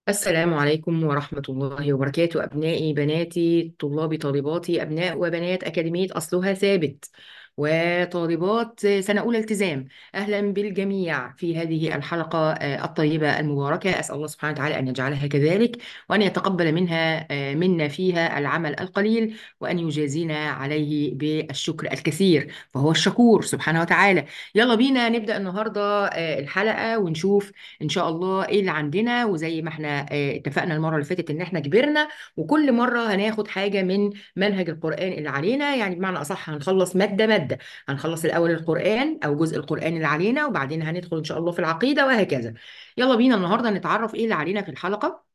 السلام عليكم ورحمة الله وبركاته أبنائي بناتي طلابي طالباتي أبناء وبنات أكاديمية أصلها ثابت وطالبات سنة أولى التزام أهلا بالجميع في هذه الحلقة آه، الطيبة المباركة أسأل الله سبحانه وتعالى أن يجعلها كذلك وأن يتقبل منها آه، منا فيها العمل القليل وأن يجازينا عليه بالشكر الكثير فهو الشكور سبحانه وتعالى يلا بينا نبدأ النهاردة آه، الحلقة ونشوف ان شاء الله ايه اللي عندنا وزي ما احنا آه، اتفقنا المره اللي فاتت ان احنا كبرنا وكل مره هناخد حاجه من منهج القران اللي علينا يعني بمعنى اصح هنخلص ماده ماده هنخلص الاول القران او جزء القران اللي علينا وبعدين هندخل ان شاء الله في العقيده وهكذا يلا بينا النهارده نتعرف ايه اللي علينا في الحلقه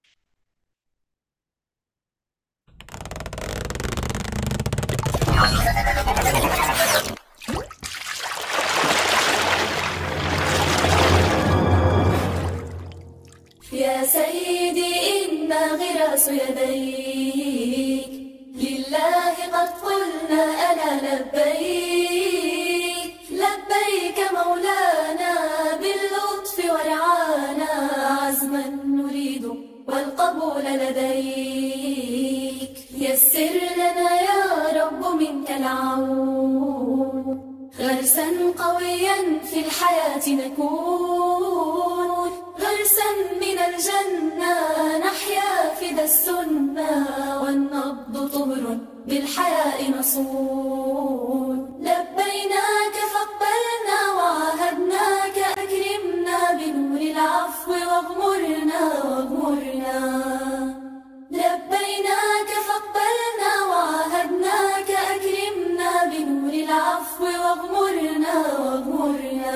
يا سيدي إنا غراس يديك لله قد قلنا أنا لبيك لبيك مولانا باللطف ورعانا عزما نريد والقبول لديك يسر لنا يا رب منك العون غرسا قويا في الحياة نكون غرسا من الجنة نحيا فدى السنة والنبض طهر بالحياء نصون لبيناك فاقبلنا وعاهدناك أكرمنا بنور العفو واغمرنا واغمرنا لبيناك فاقبلنا وعاهدناك أكرمنا بنور العفو واغمرنا واغمرنا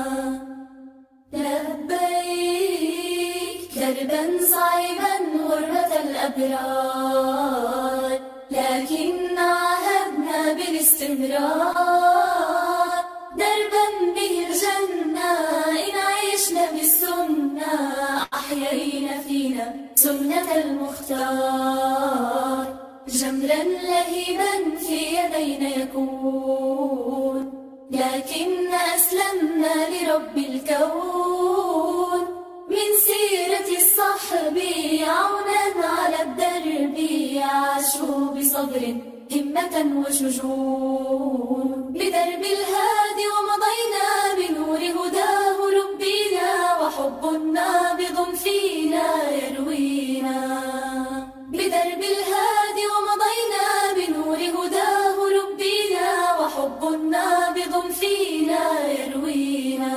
لبيك دربا صعبا غربة الأبرار لكن عاهدنا بالاستمرار دربا به الجنة إن عشنا بالسنة أحيينا فينا سنة المختار جمرا لهيبا في يدينا يكون لكن أسلمنا لرب الكون من سيرة الصحب عونا على الدرب عاشوا بصبر همة وشجون بدرب الهادي ومضينا بنور هداه ربنا وحب نابض فينا يروينا بدرب الهادي ومضينا بنور هداه ربنا وحب نابض فينا يروينا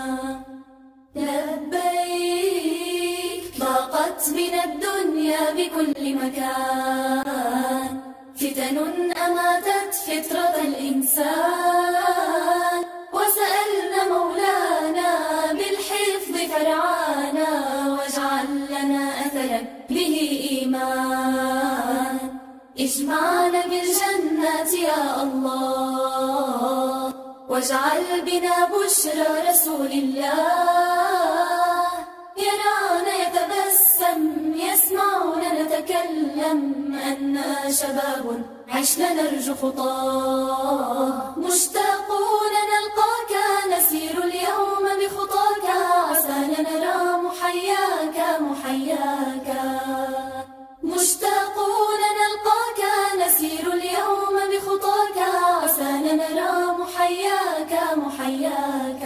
لبيك ضاقت بنا الدنيا بكل مكان فتن أماتت فطرة الإنسان وسألنا مولانا بالحفظ فرعانا واجعل لنا أثرا به إيمان اجمعنا بالجنات يا الله واجعل بنا بشرى رسول الله يرانا يتبسم يسمعنا نتكلم أنا شباب عشنا نرجو خطاه مشتاقون نلقاك نسير اليوم بخطاك عسانا نرى محياك محياك مشتاقون نلقاك نسير اليوم بخطاك عسانا نرى محياك محياك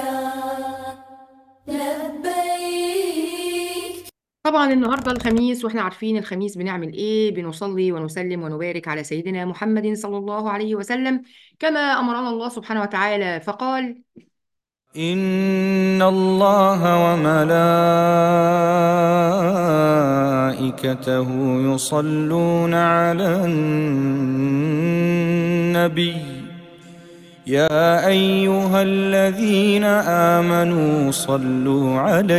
لبيك طبعا النهارده الخميس واحنا عارفين الخميس بنعمل ايه بنصلي ونسلم ونبارك على سيدنا محمد صلى الله عليه وسلم كما امرنا الله سبحانه وتعالى فقال إن الله وملائكته يصلون على النبي يا أيها الذين آمنوا صلوا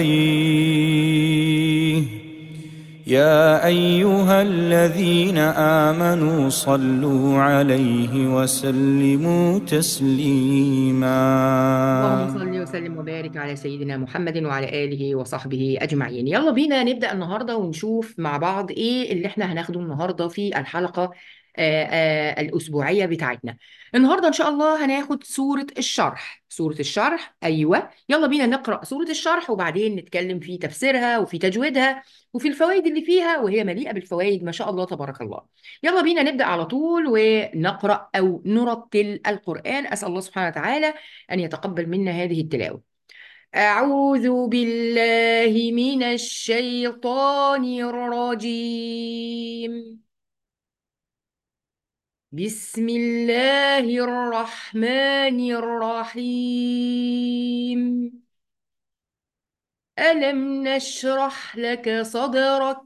عليه يا أيها الذين آمنوا صلوا عليه وسلموا اللهم تسليما صل وسلم وبارك على سيدنا محمد وعلى آله وصحبه أجمعين يلا بينا نبدأ النهاردة ونشوف مع بعض إيه اللي إحنا هناخده النهاردة في الحلقة آه، آه، الأسبوعية بتاعتنا النهاردة إن شاء الله هناخد سورة الشرح سورة الشرح أيوة يلا بينا نقرأ سورة الشرح وبعدين نتكلم في تفسيرها وفي تجويدها وفي الفوائد اللي فيها وهي مليئة بالفوائد ما شاء الله تبارك الله يلا بينا نبدأ على طول ونقرأ أو نرتل القرآن أسأل الله سبحانه وتعالى أن يتقبل منا هذه التلاوة أعوذ بالله من الشيطان الرجيم بسم الله الرحمن الرحيم ألم نشرح لك صدرك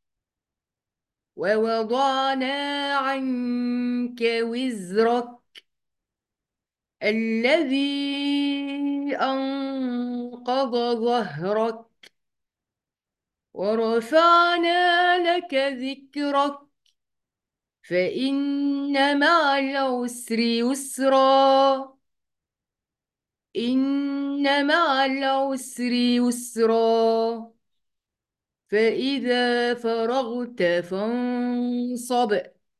ووضعنا عنك وزرك الذي أنقض ظهرك ورفعنا لك ذكرك فإن مع العسر يسرا إن مع العسر يسرا فإذا فرغت فانصب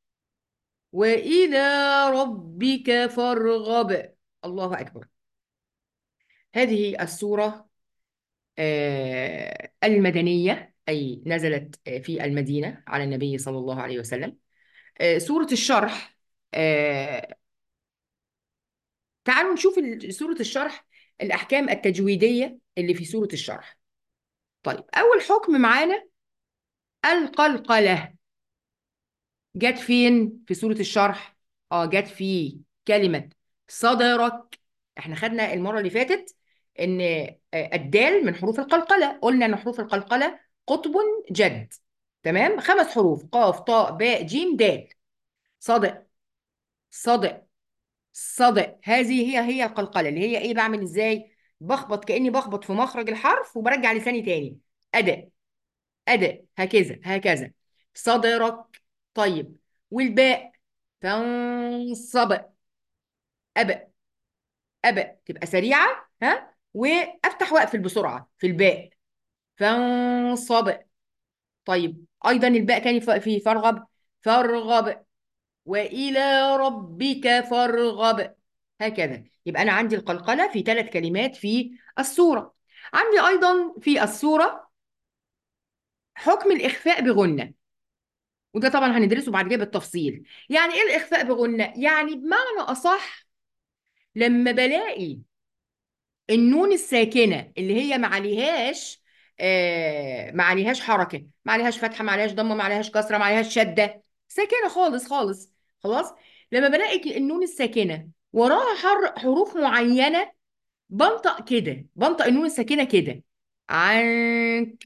وإلى ربك فارغب الله أكبر هذه السورة آه، المدنية أي نزلت آه، في المدينة على النبي صلى الله عليه وسلم آه، سورة الشرح آه، تعالوا نشوف ال- سورة الشرح الأحكام التجويدية اللي في سورة الشرح طيب أول حكم معانا القلقلة جت فين في سورة الشرح اه جت في كلمة صدرك احنا خدنا المرة اللي فاتت ان آه، الدال من حروف القلقلة قلنا ان حروف القلقلة قطب جد تمام خمس حروف قاف طاء باء جيم دال صدق صدق صدق هذه هي هي القلقلة اللي هي ايه بعمل ازاي بخبط كأني بخبط في مخرج الحرف وبرجع لساني تاني أداء أداء هكذا هكذا صدرك طيب والباء فانصب أبأ أبأ تبقى سريعة ها وأفتح وأقفل بسرعة في الباء فانصب طيب أيضا الباء تاني ف- في فرغب فارغب وإلى ربك فارغب هكذا يبقى أنا عندي القلقلة في ثلاث كلمات في السورة عندي أيضا في السورة حكم الإخفاء بغنة وده طبعا هندرسه بعد كده بالتفصيل يعني إيه الإخفاء بغنة؟ يعني بمعنى أصح لما بلاقي النون الساكنة اللي هي ما عليهاش آه ما عليهاش حركة ما عليهاش فتحة ما عليهاش ضمة ما عليهاش كسرة ما عليهاش شدة ساكنة خالص خالص خلاص لما بلاقي النون الساكنة وراها حر حروف معينة بنطق كده بنطق النون الساكنة كده عنك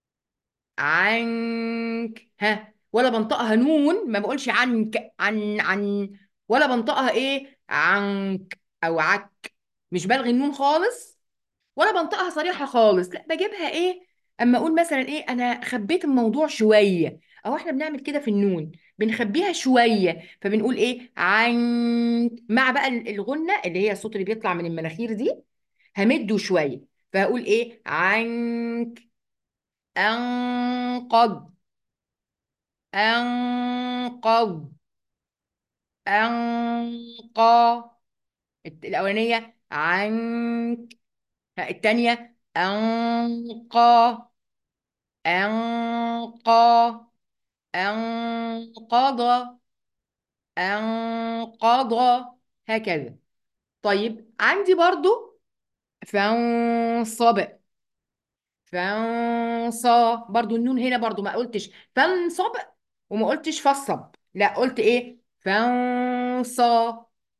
عنك ها ولا بنطقها نون ما بقولش عنك عن عن ولا بنطقها ايه عنك او عك مش بلغي النون خالص ولا بنطقها صريحة خالص لا بجيبها ايه اما اقول مثلا ايه انا خبيت الموضوع شوية او احنا بنعمل كده في النون بنخبيها شوية فبنقول ايه عن مع بقى ال- الغنة اللي هي الصوت اللي بيطلع من المناخير دي همده شوية فهقول ايه عنك انقض انقض انقى الت- الاولانية عنك التانية انقى أنقى أنقض أنقض هكذا طيب عندي برضو فانصب فانصى برضو النون هنا برضو ما قلتش فانصب وما قلتش فصب لا قلت ايه فانصى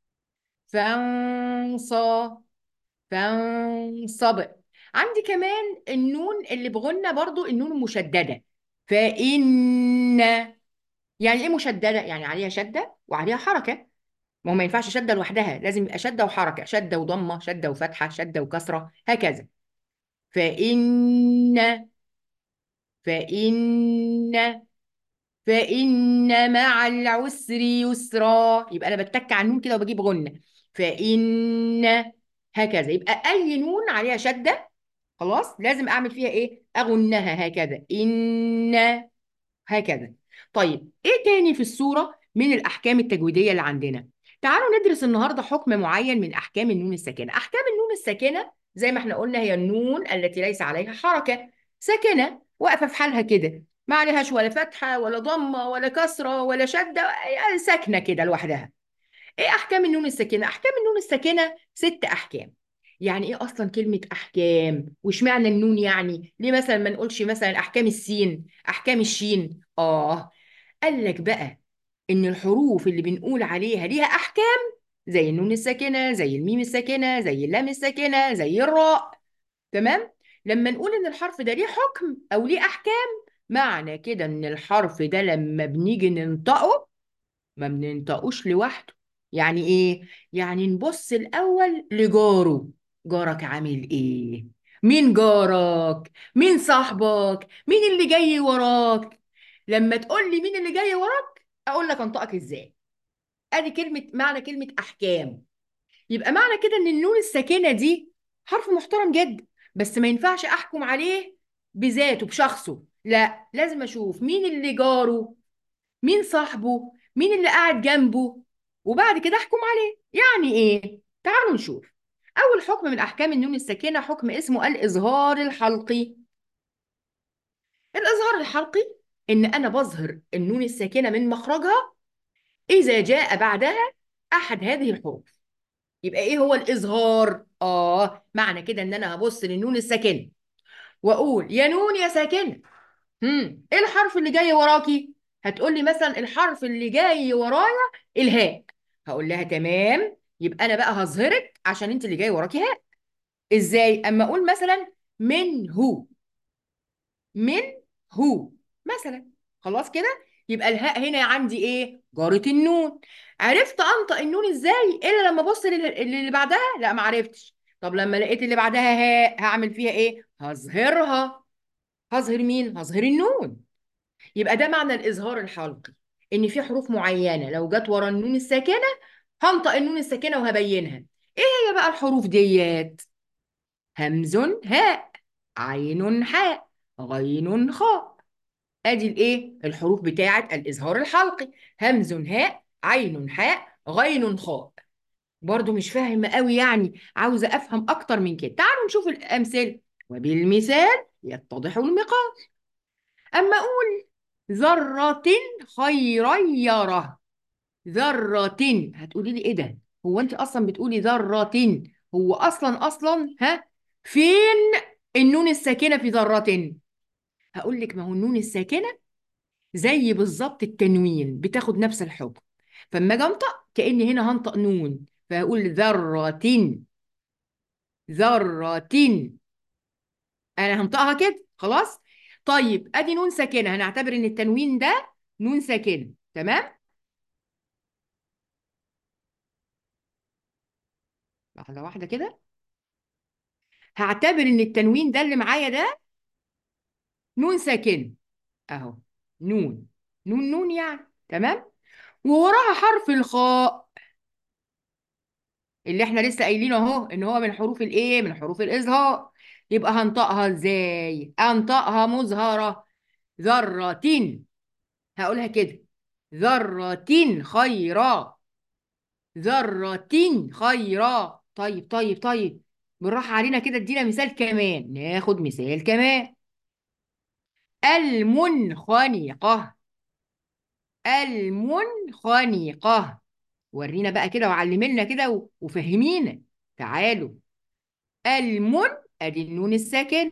فانصى فانصب عندي كمان النون اللي بغنى برضو النون المشددة فإن يعني ايه مشدده يعني عليها شده وعليها حركه ما هو ما ينفعش شده لوحدها لازم يبقى شده وحركه شده وضمه شده وفتحه شده وكسره هكذا فإن فإن فإن مع العسر يسرا يبقى أنا بتك على النون كده وبجيب غنة فإن هكذا يبقى أي نون عليها شدة خلاص لازم أعمل فيها إيه أغنها هكذا إن هكذا طيب ايه تاني في السورة من الأحكام التجويدية اللي عندنا تعالوا ندرس النهاردة حكم معين من أحكام النون الساكنة أحكام النون الساكنة زي ما احنا قلنا هي النون التي ليس عليها حركة ساكنة واقفة في حالها كده ما عليهاش ولا فتحة ولا ضمة ولا كسرة ولا شدة يعني ساكنة كده لوحدها ايه احكام النون الساكنه احكام النون الساكنه ست احكام يعني ايه اصلا كلمه احكام واشمعنى النون يعني ليه مثلا ما نقولش مثلا احكام السين احكام الشين اه قال لك بقى ان الحروف اللي بنقول عليها ليها احكام زي النون الساكنه زي الميم الساكنه زي اللام الساكنه زي الراء تمام لما نقول ان الحرف ده ليه حكم او ليه احكام معنى كده ان الحرف ده لما بنيجي ننطقه ما بننطقوش لوحده يعني ايه يعني نبص الاول لجاره جارك عامل ايه مين جارك مين صاحبك مين اللي جاي وراك لما تقول لي مين اللي جاي وراك اقول لك انطقك ازاي ادي كلمه معنى كلمه احكام يبقى معنى كده ان النون الساكنه دي حرف محترم جدا بس ما ينفعش احكم عليه بذاته بشخصه لا لازم اشوف مين اللي جاره مين صاحبه مين اللي قاعد جنبه وبعد كده احكم عليه يعني ايه تعالوا نشوف اول حكم من احكام النون الساكنه حكم اسمه الاظهار الحلقي الاظهار الحلقي ان انا بظهر النون الساكنه من مخرجها اذا جاء بعدها احد هذه الحروف يبقى ايه هو الاظهار اه معنى كده ان انا هبص للنون الساكنه واقول يا نون يا ساكنه هم ايه الحرف اللي جاي وراكي هتقول لي مثلا الحرف اللي جاي ورايا الهاء هقول لها تمام يبقى انا بقى هظهرك عشان انت اللي جاي وراكي هاء ازاي اما اقول مثلا من هو من هو مثلا خلاص كده يبقى الهاء هنا عندي ايه جارة النون عرفت انطق النون ازاي الا لما ابص لل- اللي بعدها لا ما عرفتش طب لما لقيت اللي بعدها هاء هعمل فيها ايه هظهرها هظهر مين هظهر النون يبقى ده معنى الإظهار الحلقي إن في حروف معينة لو جت ورا النون الساكنة هنطق النون الساكنة وهبينها إيه هي بقى الحروف ديت همز هاء عين حاء غين خاء ادي الايه الحروف بتاعه الإظهار الحلقي همز هاء عين حاء غين خاء برضو مش فاهم قوي يعني عاوزة أفهم أكتر من كده تعالوا نشوف الأمثلة وبالمثال يتضح المقال أما أقول ذرة خيرا يره ذرة هتقولي لي إيه ده؟ هو أنت أصلا بتقولي ذرة هو أصلا أصلا ها فين النون الساكنة في ذرة؟ هقول لك ما هو النون الساكنة زي بالظبط التنوين بتاخد نفس الحكم فاما اجي انطق كاني هنا هنطق نون فهقول ذرة ذرة انا هنطقها كده خلاص طيب ادي نون ساكنه هنعتبر ان التنوين ده نون ساكنه تمام لحظه واحده كده هعتبر ان التنوين ده اللي معايا ده نون ساكنه اهو نون نون نون يعني تمام ووراها حرف الخاء اللي احنا لسه قايلينه اهو ان هو من حروف الايه من حروف الاظهار يبقى هنطقها ازاي انطقها مظهره ذره هقولها كده ذره خيرا ذرة خيرا طيب طيب طيب بالراحة علينا كده ادينا مثال كمان ناخد مثال كمان المنخنقة المنخنقة ورينا بقى كده وعلمنا كده و- وفهمينا تعالوا المن ادي النون الساكن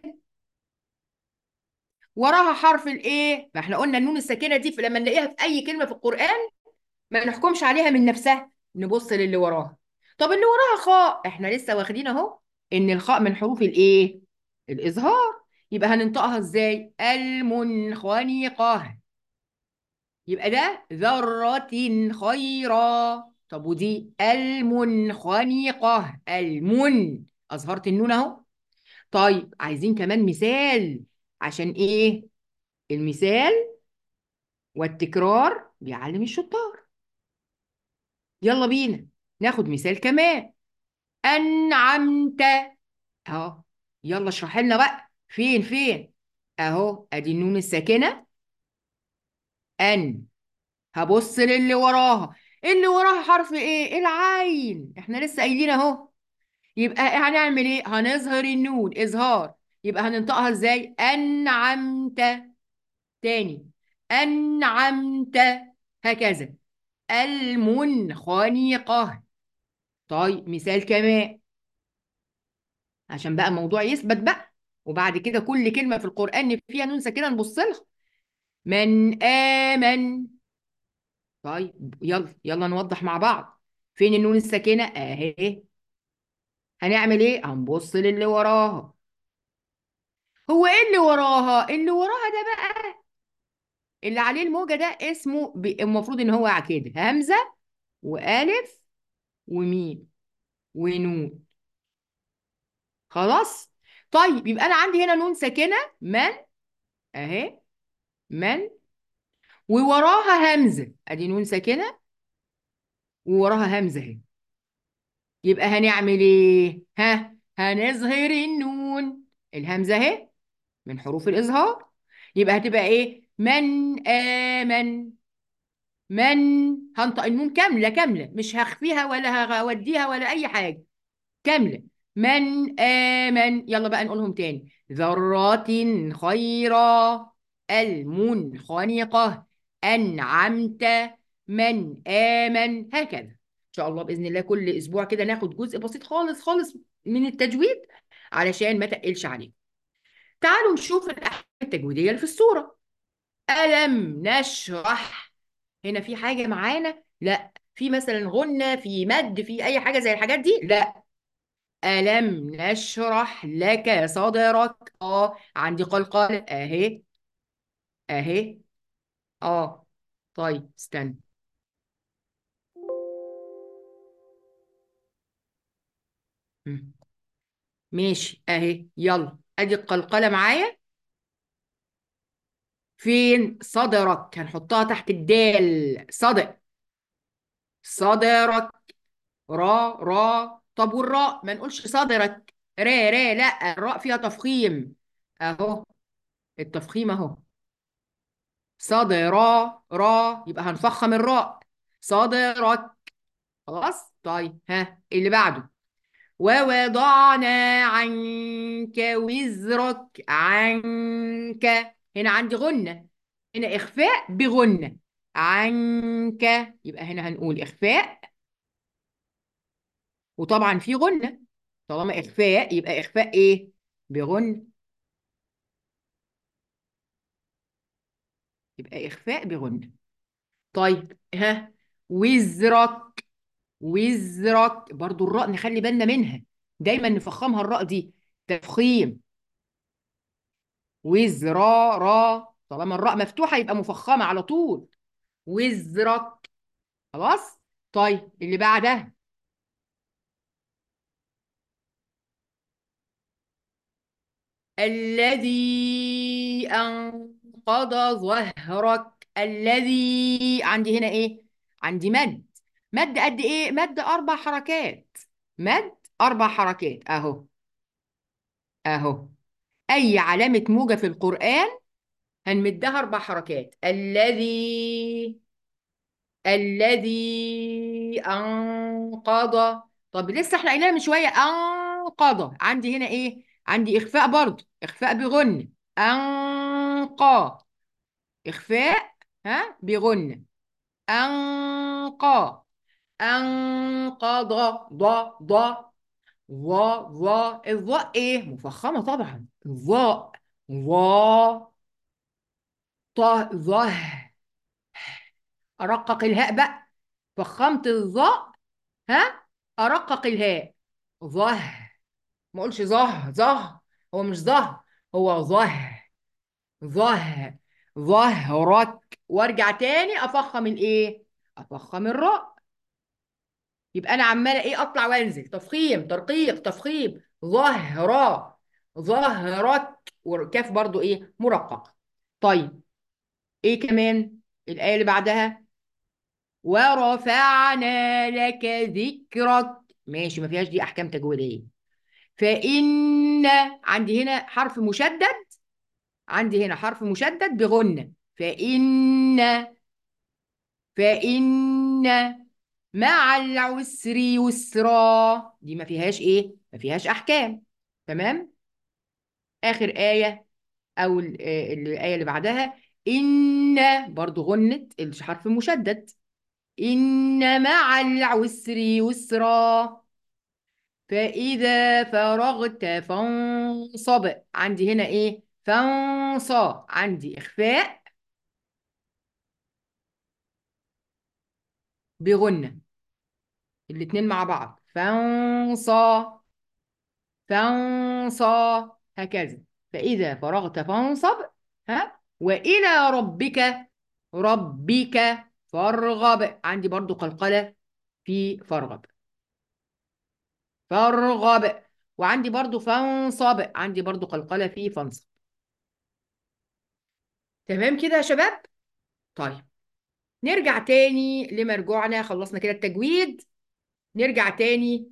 وراها حرف الايه ما احنا قلنا النون الساكنه دي في- لما نلاقيها في اي كلمه في القران ما نحكمش عليها من نفسها نبص للي وراها طب اللي وراها خاء احنا لسه واخدين اهو ان الخاء من حروف الايه الاظهار يبقى هننطقها ازاي المنخنقة يبقى ده ذرة خيرا طب ودي المنخنقة المن اظهرت النون اهو طيب عايزين كمان مثال عشان ايه المثال والتكرار بيعلم الشطار يلا بينا ناخد مثال كمان أنعمت أهو يلا اشرح لنا بقى فين فين أهو أدي النون الساكنة أن هبص للي وراها اللي وراها حرف ايه العين احنا لسه قايلين اهو يبقى هنعمل ايه هنظهر النون اظهار يبقى هننطقها ازاي انعمت تاني انعمت هكذا المنخنقة طيب مثال كمان عشان بقى الموضوع يثبت بقى وبعد كده كل كلمة في القرآن فيها نون ساكنة نبص لها من آمن طيب يلا يلا نوضح مع بعض فين النون الساكنة اهي هنعمل ايه هنبص للي وراها هو ايه اللي وراها اللي وراها ده بقى اللي عليه الموجة ده اسمه ب- المفروض ان هو كده همزة وألف وميم ونون خلاص طيب يبقى انا عندي هنا نون ساكنة من اهي من ووراها همزة ادي نون ساكنة ووراها همزة اهي يبقى هنعمل ايه ها هنظهر النون الهمزة اهي من حروف الإظهار يبقى هتبقى ايه من آمن من هنطق النون كاملة كاملة مش هخفيها ولا هوديها ولا أي حاجة كاملة من آمن يلا بقى نقولهم تاني ذرات خيرا المنخنقة أنعمت من آمن هكذا إن شاء الله بإذن الله كل أسبوع كده ناخد جزء بسيط خالص خالص من التجويد علشان ما تقلش عليكم تعالوا نشوف الأحكام التجويدية اللي في الصورة ألم نشرح هنا في حاجة معانا لا في مثلا غنة في مد في أي حاجة زي الحاجات دي لا ألم نشرح لك صدرك اه عندي قلقلة اهي اهي اه طيب استنى مم. ماشي اهي يلا ادي القلقلة معايا فين صدرك هنحطها تحت الدال صدق صدرك را را طب والراء ما نقولش صدرك را را لا الراء فيها تفخيم اهو التفخيم اهو صدرا را يبقى هنفخم الراء صدرك خلاص طيب ها اللي بعده ووضعنا عنك وزرك عنك هنا عندي غنة هنا إخفاء بغنة عنك يبقى هنا هنقول إخفاء وطبعا في غنة طالما إخفاء يبقى إخفاء إيه بغنة يبقى إخفاء بغنة طيب ها وزرك وزرك برضو الراء نخلي بالنا منها دايما نفخمها الراء دي تفخيم وزرا را طالما الراء مفتوحة يبقى مفخمة على طول وزرك خلاص طيب اللي بعدها الذي أنقض ظهرك الذي عندي هنا إيه عندي مد مد قد إيه مد أربع حركات مد أربع حركات أهو أهو أي علامة موجة في القرآن هنمدها أربع حركات الذي الذي أنقض طب لسه احنا قايلين من شوية أنقض عندي هنا إيه عندي إخفاء برضه إخفاء بغنة أنقى إخفاء ها بغنة أنقى أنقض ض ض ظا ظا الظاء إيه مفخمة طبعا الظاء ظا ط ظه أرقق الهاء بقى فخمت الظاء ها أرقق الهاء ظه ما اقولش ظه ظه هو مش ظه هو ظه ظه ظهرك وارجع تاني افخم الايه افخم الراء يبقى انا عماله ايه اطلع وانزل تفخيم ترقيق تفخيم ظهرا ظهرك والكاف برضو ايه مرقق طيب ايه كمان الايه اللي بعدها ورفعنا لك ذكرك ماشي ما فيهاش دي احكام تجويديه فإن عندي هنا حرف مشدد عندي هنا حرف مشدد بغنة فإن فإن مع العسر يسرا دي ما فيهاش ايه ما فيهاش احكام تمام اخر آية او ال- آه، الآية اللي بعدها إن برضو غنت الحرف مشدد إن مع العسر يسرا فإذا فرغت فانصب عندي هنا إيه فانصا عندي إخفاء بغنة الاتنين مع بعض فانصا فانصا هكذا فإذا فرغت فانصب ها وإلى ربك ربك فارغب عندي برضو قلقلة في فارغب فارغب وعندي برضو فانصب عندي برضو قلقلة في فانصب تمام كده يا شباب طيب نرجع تاني لمرجوعنا خلصنا كده التجويد نرجع تاني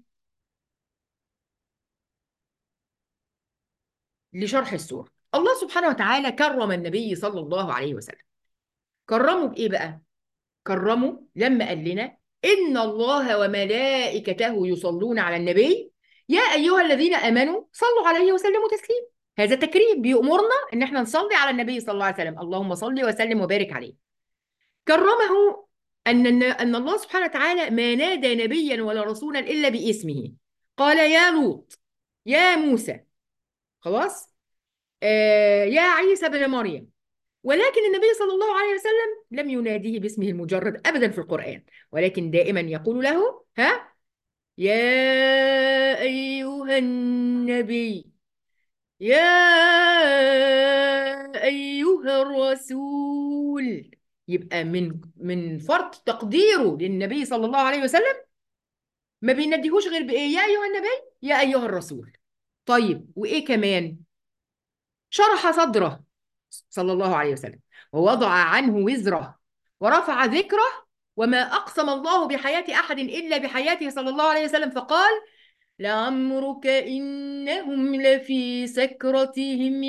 لشرح السورة الله سبحانه وتعالى كرم النبي صلى الله عليه وسلم كرمه بإيه بقى؟ كرمه لما قال لنا إن الله وملائكته يصلون على النبي يا أيها الذين آمنوا صلوا عليه وسلموا تسليما هذا تكريم بيأمرنا إن احنا نصلي على النبي صلى الله عليه وسلم اللهم صل وسلم وبارك عليه كرمه أن أن الله سبحانه وتعالى ما نادى نبيا ولا رسولا إلا باسمه قال يا لوط يا موسى خلاص آه يا عيسى بن مريم ولكن النبي صلى الله عليه وسلم لم يناديه باسمه المجرد أبدا في القرآن ولكن دائما يقول له ها يا أيها النبي يا أيها الرسول يبقى من من فرط تقديره للنبي صلى الله عليه وسلم ما بيناديهوش غير بإيه يا أيها النبي يا أيها الرسول طيب وإيه كمان شرح صدره صلى الله عليه وسلم ووضع عنه وزره ورفع ذكره وما أقسم الله بحياة أحد إلا بحياته صلى الله عليه وسلم فقال لعمرك إنهم لفي سكرتهم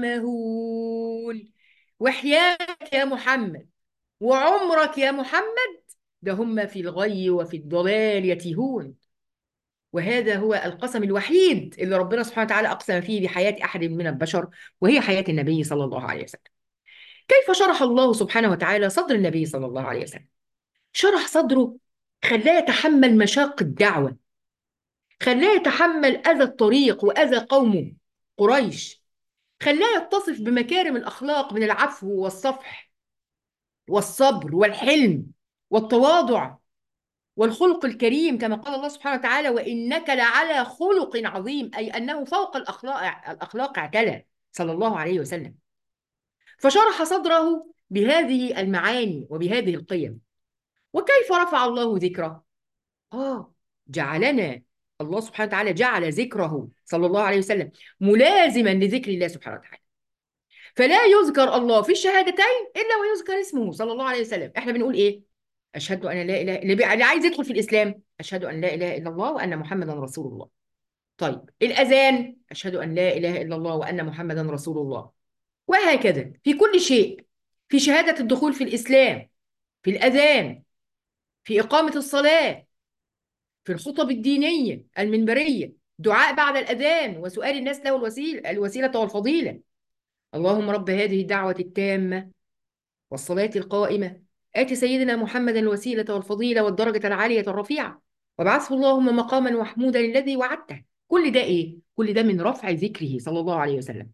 يعمهون وحياك يا محمد وعمرك يا محمد ده هم في الغي وفي الضلال يتيهون وهذا هو القسم الوحيد اللي ربنا سبحانه وتعالى أقسم فيه بحياة أحد من البشر وهي حياة النبي صلى الله عليه وسلم كيف شرح الله سبحانه وتعالى صدر النبي صلى الله عليه وسلم شرح صدره خلاه يتحمل مشاق الدعوة خلاه يتحمل أذى الطريق وأذى قومه قريش خلاه يتصف بمكارم الأخلاق من العفو والصفح والصبر والحلم والتواضع والخلق الكريم كما قال الله سبحانه وتعالى وإنك لعلى خلق عظيم أي أنه فوق الأخلاق الأخلاق اعتلى صلى الله عليه وسلم فشرح صدره بهذه المعاني وبهذه القيم وكيف رفع الله ذكره؟ آه جعلنا الله سبحانه وتعالى جعل ذكره صلى الله عليه وسلم ملازما لذكر الله سبحانه وتعالى فلا يذكر الله في الشهادتين إلا ويذكر اسمه صلى الله عليه وسلم احنا بنقول إيه؟ أشهد أن لا إله اللي, بي... اللي عايز يدخل في الإسلام أشهد أن لا إله إلا الله وأن محمدا رسول الله طيب الأذان أشهد أن لا إله إلا الله وأن محمدا رسول الله وهكذا في كل شيء في شهادة الدخول في الإسلام في الأذان في إقامة الصلاة في الخطب الدينية المنبرية دعاء بعد الأذان وسؤال الناس له الوسيلة الوسيلة والفضيلة اللهم رب هذه الدعوة التامة والصلاة القائمة آت سيدنا محمدا الوسيلة والفضيلة والدرجة العالية الرفيعة وابعثه اللهم مقاما محمودا الذي وعدته كل ده إيه؟ كل ده من رفع ذكره صلى الله عليه وسلم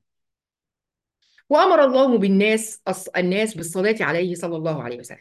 وأمر الله بالناس الناس بالصلاة عليه صلى الله عليه وسلم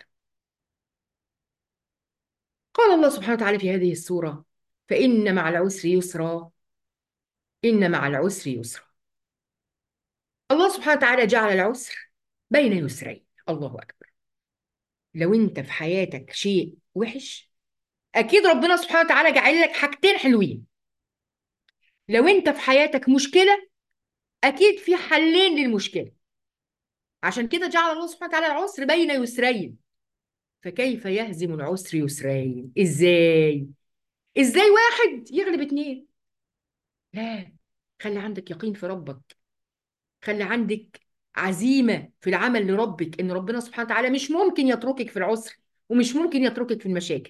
قال الله سبحانه وتعالى في هذه السورة فإن مع العسر يسرا إن مع العسر يسرا الله سبحانه وتعالى جعل العسر بين يسرين الله أكبر لو أنت في حياتك شيء وحش أكيد ربنا سبحانه وتعالى جعل لك حاجتين حلوين لو أنت في حياتك مشكلة أكيد في حلين للمشكلة عشان كده جعل الله سبحانه وتعالى العسر بين يسرين فكيف يهزم العسر يسرين ازاي ازاي واحد يغلب اتنين لا خلي عندك يقين في ربك خلي عندك عزيمة في العمل لربك ان ربنا سبحانه وتعالى مش ممكن يتركك في العسر ومش ممكن يتركك في المشاكل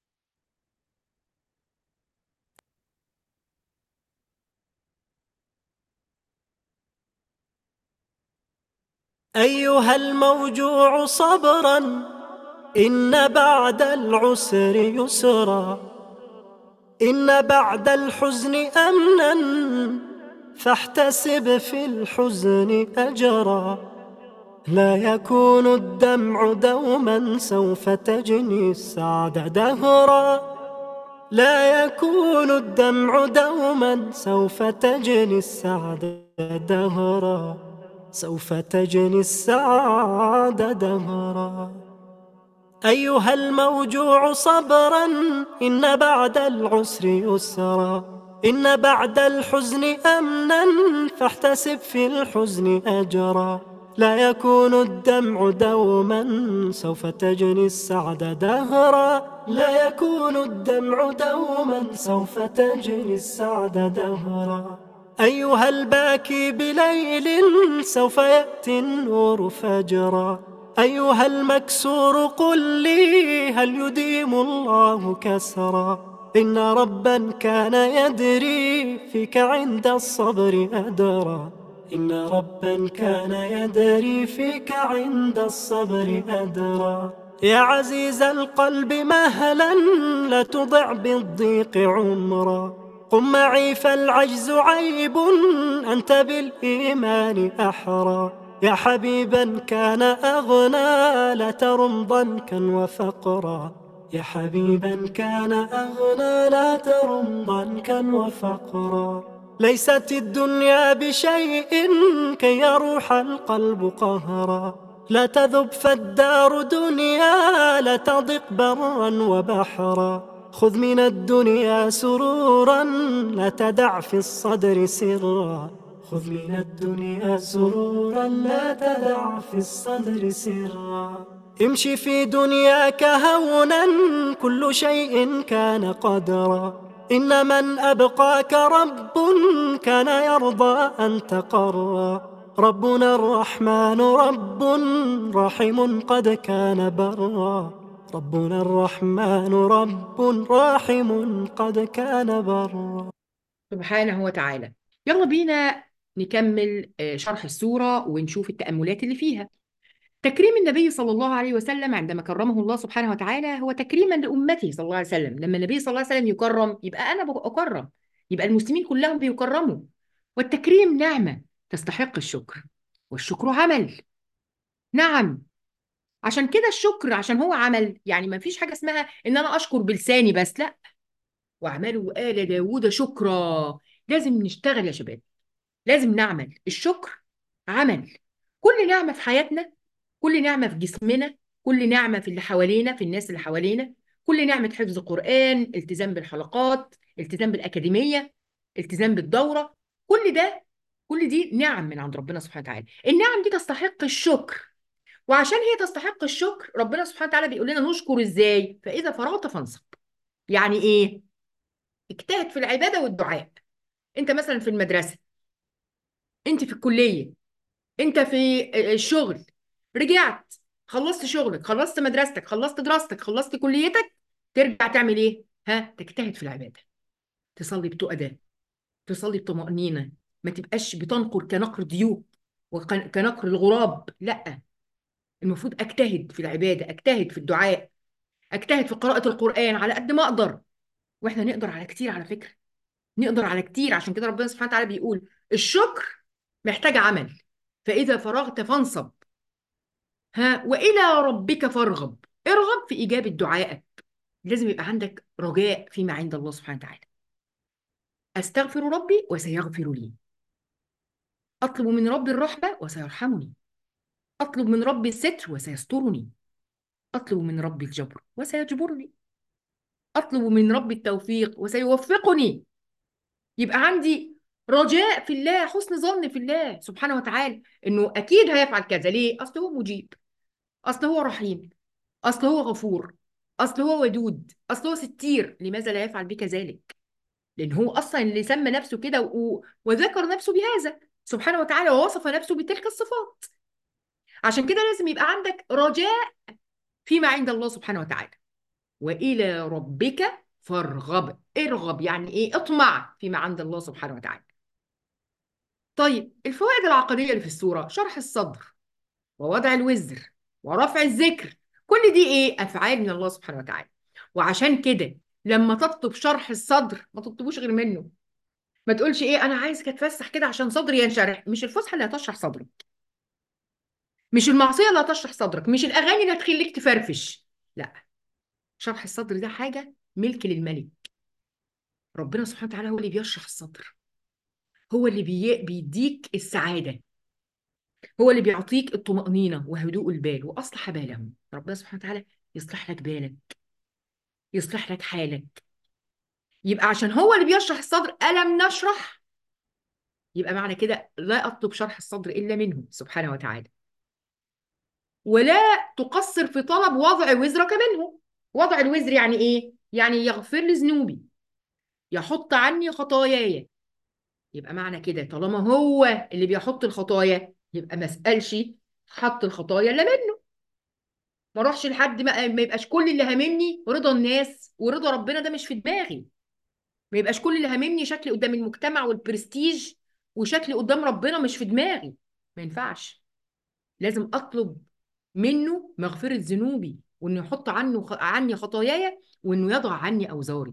أيها الموجوع صبرا إن بعد العسر يسرا إن بعد الحزن أمنا فاحتسب في الحزن أجرا لا يكون الدمع دوما سوف تجني السعد دهرا لا يكون الدمع دوما سوف تجني السعد دهرا سوف تجني السعد دهرا أيها الموجوع صبرا إن بعد العسر يسرا إن بعد الحزن أمنا فاحتسب في الحزن أجرا لا يكون الدمع دوما سوف تجني السعد دهرا لا يكون الدمع دوما سوف تجني السعد دهرا أيها الباكي بليل سوف يأتي النور فجرا أيها المكسور قل لي هل يديم الله كسرا إن ربا كان يدري فيك عند الصبر أدرا إن ربا كان يدري فيك عند الصبر أدرا يا عزيز القلب مهلا لا تضع بالضيق عمرا قم معي فالعجز عيب أنت بالإيمان أحرى يا حبيبا كان أغنى لا ترم ضنكا وفقرا يا حبيبا كان أغنى لا ترم ضنكا وفقرا ليست الدنيا بشيء كي يروح القلب قهرا لا تذب فالدار دنيا لا تضق برا وبحرا خذ من الدنيا سرورا لا تدع في الصدر سرا خذ من الدنيا سرورا لا تدع في الصدر سرا امشي في دنياك هونا كل شيء كان قدرا إن من أبقاك رب كان يرضى أن تقرا ربنا الرحمن رب رحم قد كان برا ربنا الرحمن رب راحم قد كان برا سبحانه وتعالى يلا بينا نكمل آه، شرح السورة ونشوف التأملات اللي فيها تكريم النبي صلى الله عليه وسلم عندما كرمه الله سبحانه وتعالى هو تكريما لأمته صلى الله عليه وسلم لما النبي صلى الله عليه وسلم يكرم يبقى أنا بأكرم يبقى المسلمين كلهم بيكرموا والتكريم نعمة تستحق الشكر والشكر عمل نعم عشان كده الشكر عشان هو عمل يعني ما فيش حاجة اسمها إن أنا أشكر بلساني بس لا واعملوا آل داوود شكرا لازم نشتغل يا شباب لازم نعمل الشكر عمل كل نعمة في حياتنا كل نعمة في جسمنا كل نعمة في اللي حوالينا في الناس اللي حوالينا كل نعمة حفظ قرآن التزام بالحلقات التزام بالأكاديمية التزام بالدورة كل ده كل دي نعم من عند ربنا سبحانه وتعالى النعم دي تستحق الشكر وعشان هي تستحق الشكر ربنا سبحانه وتعالى بيقول لنا نشكر ازاي فإذا فرغت فانصب يعني ايه اجتهد في العبادة والدعاء انت مثلا في المدرسة انت في الكلية انت في الشغل رجعت خلصت شغلك خلصت مدرستك خلصت دراستك خلصت كليتك ترجع تعمل ايه ها تجتهد في العبادة تصلي بتؤدى تصلي بطمأنينة ما تبقاش بتنقر كنقر ديوب وكنقر الغراب لا المفروض اجتهد في العبادة اجتهد في الدعاء اجتهد في قراءة القرآن على قد ما اقدر واحنا نقدر على كتير على فكرة نقدر على كتير عشان كده ربنا سبحانه وتعالى بيقول الشكر محتاج عمل فإذا فرغت فانصب ها وإلى ربك فارغب ارغب في إجابة دعائك لازم يبقى عندك رجاء فيما عند الله سبحانه وتعالى أستغفر ربي وسيغفر لي أطلب من ربي الرحمة وسيرحمني أطلب من ربي الستر وسيسترني أطلب من ربي الجبر وسيجبرني أطلب من ربي التوفيق وسيوفقني يبقى عندي رجاء في الله حسن ظن في الله سبحانه وتعالى انه اكيد هيفعل كذا ليه اصل هو مجيب اصل هو رحيم اصل هو غفور اصل هو ودود اصل هو ستير لماذا لا يفعل بك ذلك لان هو اصلا اللي سمى نفسه كده و... وذكر نفسه بهذا سبحانه وتعالى ووصف نفسه بتلك الصفات عشان كده لازم يبقى عندك رجاء فيما عند الله سبحانه وتعالى وإلى ربك فارغب ارغب يعني إيه اطمع فيما عند الله سبحانه وتعالى طيب الفوائد العقدية اللي في السورة شرح الصدر ووضع الوزر ورفع الذكر كل دي ايه افعال من الله سبحانه وتعالى وعشان كده لما تطلب شرح الصدر ما تطلبوش غير منه ما تقولش ايه انا عايزك اتفسح كده عشان صدري ينشرح مش الفسحه اللي هتشرح صدرك مش المعصيه اللي هتشرح صدرك مش الاغاني اللي هتخليك تفرفش لا شرح الصدر ده حاجه ملك للملك ربنا سبحانه وتعالى هو اللي بيشرح الصدر هو اللي بي... بيديك السعاده هو اللي بيعطيك الطمأنينة وهدوء البال وأصلح بالهم ربنا سبحانه وتعالى يصلح لك بالك يصلح لك حالك يبقى عشان هو اللي بيشرح الصدر ألم نشرح يبقى معنى كده لا أطلب شرح الصدر إلا منه سبحانه وتعالى ولا تقصر في طلب وضع وزرك منه وضع الوزر يعني إيه؟ يعني يغفر لي ذنوبي يحط عني خطاياي يبقى معنى كده طالما هو اللي بيحط الخطايا يبقى ما اسالش حط الخطايا الا منه ما اروحش لحد ما, ما يبقاش كل اللي هاممني رضا الناس ورضا ربنا ده مش في دماغي ما يبقاش كل اللي هاممني شكلي قدام المجتمع والبرستيج وشكلي قدام ربنا مش في دماغي ما ينفعش لازم اطلب منه مغفرة ذنوبي وانه يحط عنه عني خطاياي وانه يضع عني اوزاري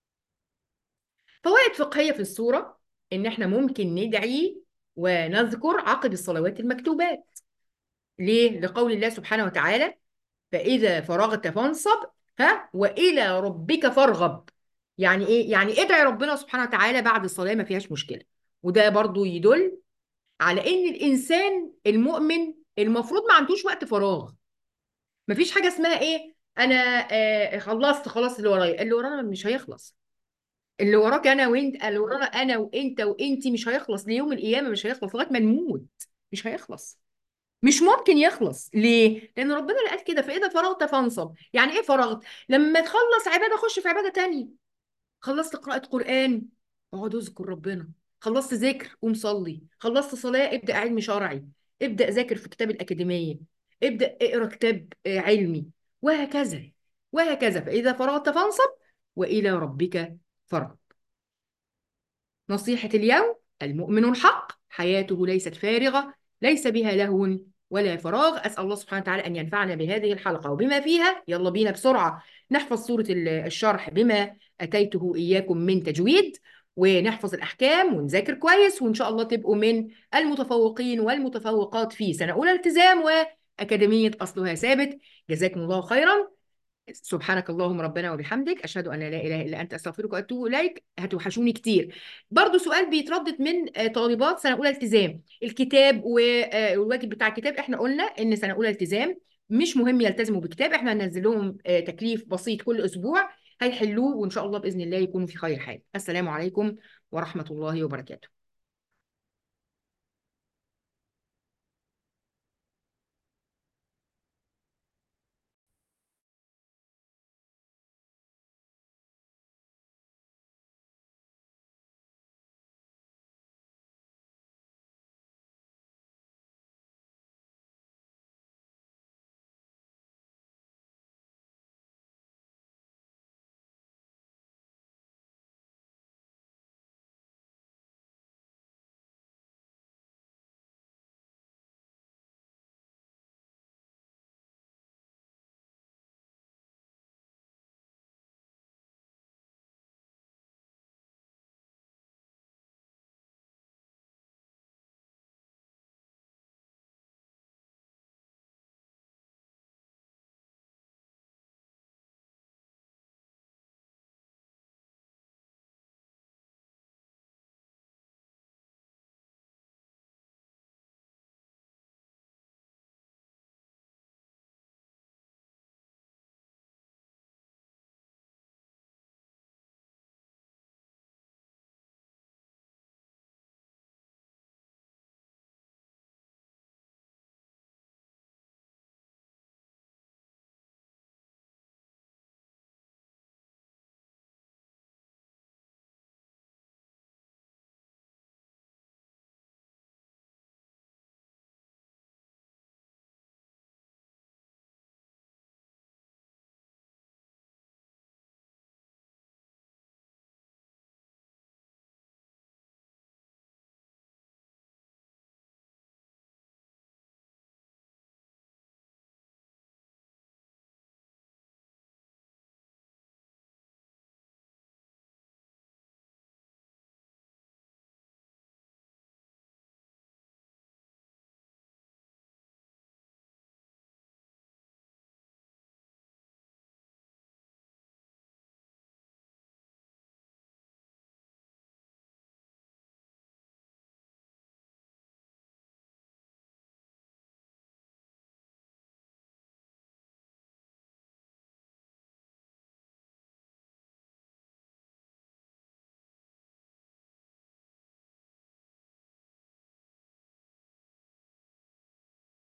فوائد فقهية في السورة ان احنا ممكن ندعي ونذكر عقب الصلوات المكتوبات ليه؟ لقول الله سبحانه وتعالى فإذا فرغت فانصب ها وإلى ربك فارغب يعني إيه؟ يعني ادعي ربنا سبحانه وتعالى بعد الصلاة ما فيهاش مشكلة وده برضو يدل على إن الإنسان المؤمن المفروض ما عندوش وقت فراغ ما فيش حاجة اسمها إيه؟ أنا آه خلصت خلاص اللي ورايا اللي ورانا مش هيخلص اللي وراك انا وانت اللي ورانا انا وانت وانتي مش هيخلص ليوم القيامه مش هيخلص لغايه ما نموت مش هيخلص مش ممكن يخلص ليه لان ربنا اللي قال كده فاذا فرغت فانصب يعني ايه فرغت لما تخلص عباده خش في عباده تانية خلصت قراءه قران اقعد اذكر ربنا خلصت ذكر قوم صلي خلصت صلاه ابدا علم شرعي ابدا ذاكر في كتاب الاكاديميه ابدا اقرا كتاب علمي وهكذا وهكذا فاذا فرغت فانصب والى ربك فرغ نصيحة اليوم المؤمن الحق حياته ليست فارغة ليس بها لهو ولا فراغ أسأل الله سبحانه وتعالى أن ينفعنا بهذه الحلقة وبما فيها يلا بينا بسرعة نحفظ سورة الشرح بما أتيته إياكم من تجويد ونحفظ الأحكام ونذاكر كويس وإن شاء الله تبقوا من المتفوقين والمتفوقات في سنة أولى التزام وأكاديمية أصلها ثابت جزاكم الله خيرا سبحانك اللهم ربنا وبحمدك أشهد أن لا إله إلا أنت أستغفرك وأتوب إليك هتوحشوني كتير برضو سؤال بيتردد من طالبات سنة أولى التزام الكتاب والواجب بتاع الكتاب إحنا قلنا إن سنة أولى التزام مش مهم يلتزموا بكتاب إحنا هننزل لهم تكليف بسيط كل أسبوع هيحلوه وإن شاء الله بإذن الله يكونوا في خير حال السلام عليكم ورحمة الله وبركاته